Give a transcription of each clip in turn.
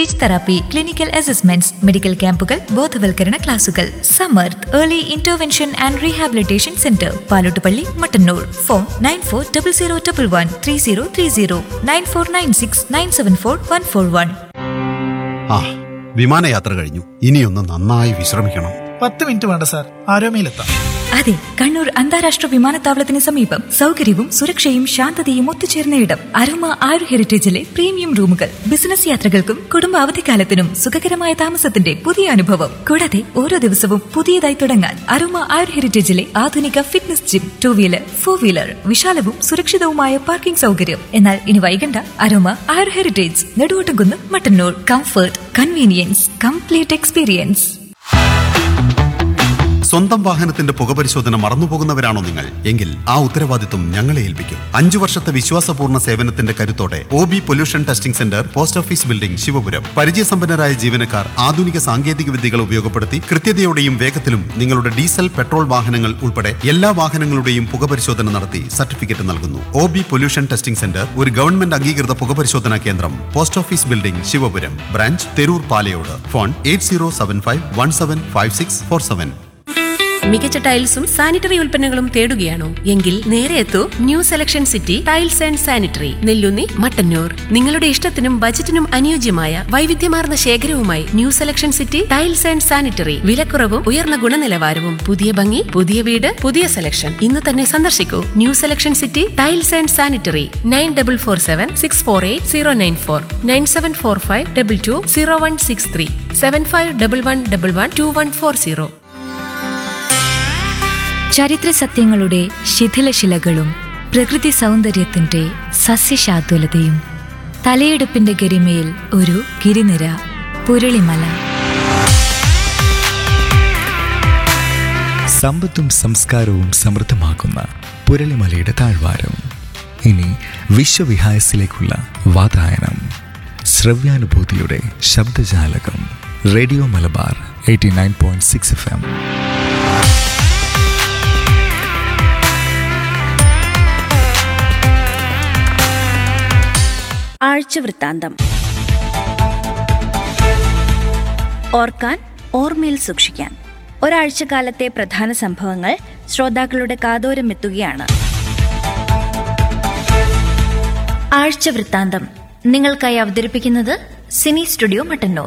speech therapy clinical assessments medical ക്യാമ്പുകൾ ബോധവൽക്കരണ ക്ലാസുകൾ Samarth early intervention and rehabilitation centre Palottupalli Mattannur phone nine four double zero double one three zero three zero nine four nine six nine seven four one four one ആ വിമാനയാത്ര കഴിഞ്ഞു ഇനിയൊന്ന് നന്നായി വിശ്രമിക്കണം പത്ത് minute വേണ്ട sir ആരോമയിലെത്താം അതെ കണ്ണൂർ അന്താരാഷ്ട്ര വിമാനത്താവളത്തിന് സമീപം സൗകര്യവും സുരക്ഷയും ശാന്തതയും ഒത്തുചേർന്ന ഇടം അരോമ ആയുർ ഹെറിറ്റേജിലെ പ്രീമിയം റൂമുകൾ ബിസിനസ് യാത്രകൾക്കും കുടുംബ അവധിക്കാലത്തിനും സുഖകരമായ താമസത്തിന്റെ പുതിയ അനുഭവം കൂടാതെ ഓരോ ദിവസവും പുതിയതായി തുടങ്ങാൻ അരോമ ആയുർ ഹെറിറ്റേജിലെ ആധുനിക fitness gym two wheeler four wheeler വിശാലവും സുരക്ഷിതവുമായ പാർക്കിംഗ് സൗകര്യം എന്നാൽ ഇനി വൈകണ്ട aroma Ayur heritage Neduvottumkunnu Mattannur comfort convenience complete experience സ്വന്തം വാഹനത്തിന്റെ പുകപരിശോധന മറന്നുപോകുന്നവരാണോ നിങ്ങൾ എങ്കിൽ ആ ഉത്തരവാദിത്വം ഞങ്ങളെ ഏൽപ്പിക്കും അഞ്ചു വർഷത്തെ വിശ്വാസപൂർണ്ണ സേവനത്തിന്റെ കരുത്തോടെ O B pollution testing centre post office building Sivapuram പരിചയസമ്പന്നരായ ജീവനക്കാർ ആധുനിക സാങ്കേതിക വിദ്യകൾ ഉപയോഗപ്പെടുത്തി കൃത്യതയോടെയും വേഗത്തിലും നിങ്ങളുടെ ഡീസൽ പെട്രോൾ വാഹനങ്ങൾ ഉൾപ്പെടെ എല്ലാ വാഹനങ്ങളുടെയും പുകപരിശോധന നടത്തി സർട്ടിഫിക്കറ്റ് നൽകുന്നു O B pollution testing centre ഒരു ഗവൺമെന്റ് അംഗീകൃത പുകപരിശോധനാ കേന്ദ്രം post office building Sivapuram branch Theroor Palayode phone eight zero seven five one seven five six four seven മികച്ച ടൈൽസും സാനിറ്ററി ഉൽപ്പന്നങ്ങളും തേടുകയാണോ എങ്കിൽ നേരെ എത്തൂ new selection city tiles and sanitary Nellunni Mattannur നിങ്ങളുടെ ഇഷ്ടത്തിനും ബജറ്റിനും അനുയോജ്യമായ വൈവിധ്യമാർന്ന ശേഖരവുമായി new selection city tiles and sanitary വിലക്കുറവും ഉയർന്ന ഗുണനിലവാരവും പുതിയ ഭംഗി പുതിയ വീട് പുതിയ സെലക്ഷൻ ഇന്ന് തന്നെ സന്ദർശിക്കൂ new selection city tiles and sanitary nine double four seven six four eight zero nine four nine seven four five double two zero one six three seven five double one double one two one four zero ചരിത്ര സത്യങ്ങളുടെ ശിഥിലശിലകളും പ്രകൃതി സൗന്ദര്യത്തിന്റെ സസ്യശാതുലതയും തലയെടുപ്പിന്റെ ഗരിമയിൽ ഒരു ഗിരിനിര പുരളിമല സമ്പത്തും സംസ്കാരവും സമൃദ്ധമാക്കുന്ന പുരളിമലയുടെ താഴ്വാരം ഇനി വിശ്വവിഹായസിലേക്കുള്ള വാതായനം ശ്രവ്യാനുഭൂതിയുടെ ശബ്ദജാലകം radio Malabar eighty nine point six F M ആഴ്ചവൃത്താന്തം ഓർക്കാൻ ഓർമ്മയിൽ സൂക്ഷിക്കാൻ ഒരാഴ്ചക്കാലത്തെ പ്രധാന സംഭവങ്ങൾ ശ്രോതാക്കളുടെ കാതോരം എത്തുകയാണ് ആഴ്ചവൃത്താന്തം നിങ്ങൾക്കായി അവതരിപ്പിക്കുന്നത് സിനി സ്റ്റുഡിയോ മട്ടന്നൂർ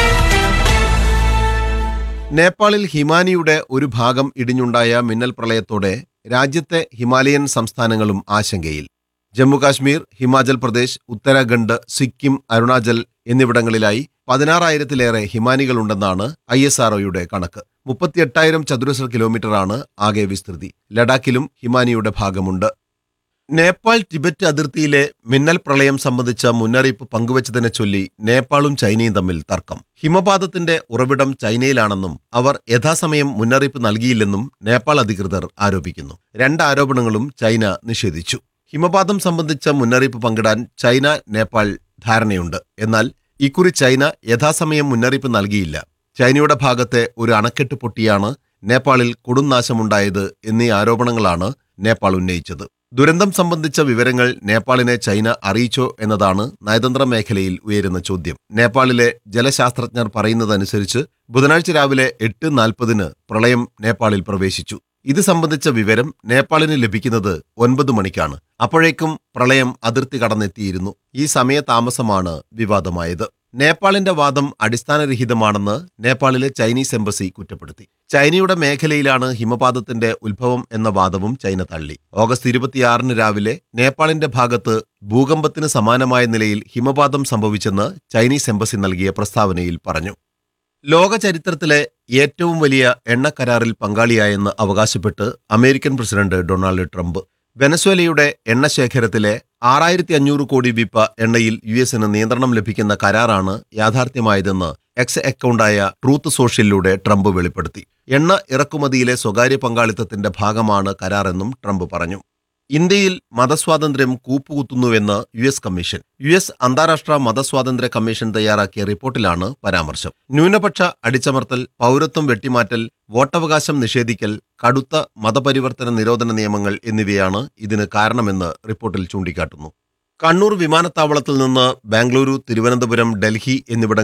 നേപ്പാളിൽ ഹിമാനിയുടെ ഒരു ഭാഗം ഇടിഞ്ഞുണ്ടായ മിന്നൽ പ്രളയത്തോടെ രാജ്യത്തെ ഹിമാലയൻ സംസ്ഥാനങ്ങളും ആശങ്കയിൽ ജമ്മുകാശ്മീർ ഹിമാചൽ പ്രദേശ് ഉത്തരാഖണ്ഡ് സിക്കിം അരുണാചൽ എന്നിവിടങ്ങളിലായി പതിനാറായിരത്തിലേറെ ഹിമാനികളുണ്ടെന്നാണ് ഐ എസ് ആർഒയുടെ കണക്ക് മുപ്പത്തിയെട്ടായിരം ചതുരശ്ര കിലോമീറ്ററാണ് ആകെ വിസ്തൃതി ലഡാക്കിലും ഹിമാനിയുടെ ഭാഗമുണ്ട് നേപ്പാൾ ടിബറ്റ് അതിർത്തിയിലെ മിന്നൽ പ്രളയം സംബന്ധിച്ച മുന്നറിയിപ്പ് പങ്കുവച്ചതിനെ ചൊല്ലി നേപ്പാളും ചൈനയും തമ്മിൽ തർക്കം ഹിമപാതത്തിന്റെ ഉറവിടം ചൈനയിലാണെന്നും അവർ യഥാസമയം മുന്നറിയിപ്പ് നൽകിയില്ലെന്നും നേപ്പാൾ അധികൃതർ ആരോപിക്കുന്നു രണ്ട് ആരോപണങ്ങളും ചൈന നിഷേധിച്ചു ഹിമപാതം സംബന്ധിച്ച മുന്നറിയിപ്പ് പങ്കിടാൻ ചൈന നേപ്പാൾ ധാരണയുണ്ട് എന്നാൽ ഇക്കുറി ചൈന യഥാസമയം മുന്നറിയിപ്പ് നൽകിയില്ല ചൈനയുടെ ഭാഗത്തെ ഒരു അണക്കെട്ട് പൊട്ടിയാണ് നേപ്പാളിൽ കൊടുംനാശമുണ്ടായത് എന്നീ ആരോപണങ്ങളാണ് നേപ്പാൾ ഉന്നയിച്ചത് ദുരന്തം സംബന്ധിച്ച വിവരങ്ങൾ നേപ്പാളിനെ ചൈന അറിയിച്ചോ എന്നതാണ് നയതന്ത്ര മേഖലയിൽ ഉയരുന്ന ചോദ്യം നേപ്പാളിലെ ജലശാസ്ത്രജ്ഞർ പറയുന്നതനുസരിച്ച് ബുധനാഴ്ച രാവിലെ എട്ട് നാൽപ്പതിന് പ്രളയം നേപ്പാളിൽ പ്രവേശിച്ചു ഇത് സംബന്ധിച്ച വിവരം നേപ്പാളിന് ലഭിക്കുന്നത് ഒൻപത് മണിക്കാണ് അപ്പോഴേക്കും പ്രളയം അതിർത്തി കടന്നെത്തിയിരുന്നു ഈ സമയതാമസമാണ് വിവാദമായത് നേപ്പാളിന്റെ വാദം അടിസ്ഥാനരഹിതമാണെന്ന് നേപ്പാളിലെ ചൈനീസ് എംബസി കുറ്റപ്പെടുത്തി ചൈനയുടെ മേഖലയിലാണ് ഹിമപാതത്തിന്റെ ഉത്ഭവം എന്ന വാദവും ചൈന തള്ളി ഓഗസ്റ്റ് ഇരുപത്തിയാറിന് രാവിലെ നേപ്പാളിന്റെ ഭാഗത്ത് ഭൂകമ്പത്തിന് സമാനമായ നിലയിൽ ഹിമപാതം സംഭവിച്ചെന്ന് ചൈനീസ് എംബസി നൽകിയ പ്രസ്താവനയിൽ പറഞ്ഞു ലോക ചരിത്രത്തിലെ ഏറ്റവും വലിയ എണ്ണ കരാറിൽ പങ്കാളിയായെന്ന് അവകാശപ്പെട്ട് അമേരിക്കൻ പ്രസിഡന്റ് ഡൊണാൾഡ് ട്രംപ് വെനസ്വേലയുടെ എണ്ണശേഖരത്തിലെ ആറായിരത്തി അഞ്ഞൂറ് കോടി വിപ്പ എണ്ണയിൽ യു എസിന് നിയന്ത്രണം ലഭിക്കുന്ന കരാറാണ് യാഥാർത്ഥ്യമായതെന്ന് എക്സ് അക്കൗണ്ടായ ട്രൂത്ത് സോഷ്യലിലൂടെ ട്രംപ് വെളിപ്പെടുത്തി എണ്ണ ഇറക്കുമതിയിലെ സ്വകാര്യ പങ്കാളിത്തത്തിന്റെ ഭാഗമാണ് കരാറെന്നും ട്രംപ് പറഞ്ഞു ഇന്ത്യയിൽ മതസ്വാതന്ത്ര്യം കൂപ്പുകുത്തുന്നുവെന്ന് U S commission U S അന്താരാഷ്ട്ര മതസ്വാതന്ത്ര്യ കമ്മീഷൻ തയ്യാറാക്കിയ റിപ്പോർട്ടിലാണ് പരാമർശം ന്യൂനപക്ഷ അടിച്ചമർത്തൽ പൗരത്വം വെട്ടിമാറ്റൽ വോട്ടവകാശം നിഷേധിക്കൽ കടുത്ത മതപരിവർത്തന നിരോധന നിയമങ്ങൾ എന്നിവയാണ് ഇതിന് കാരണമെന്ന് റിപ്പോർട്ടിൽ ചൂണ്ടിക്കാട്ടുന്നു കണ്ണൂർ വിമാനത്താവളത്തിൽ നിന്ന് ബാംഗ്ലൂരു തിരുവനന്തപുരം ഡൽഹി എന്നിവിടങ്ങളിൽ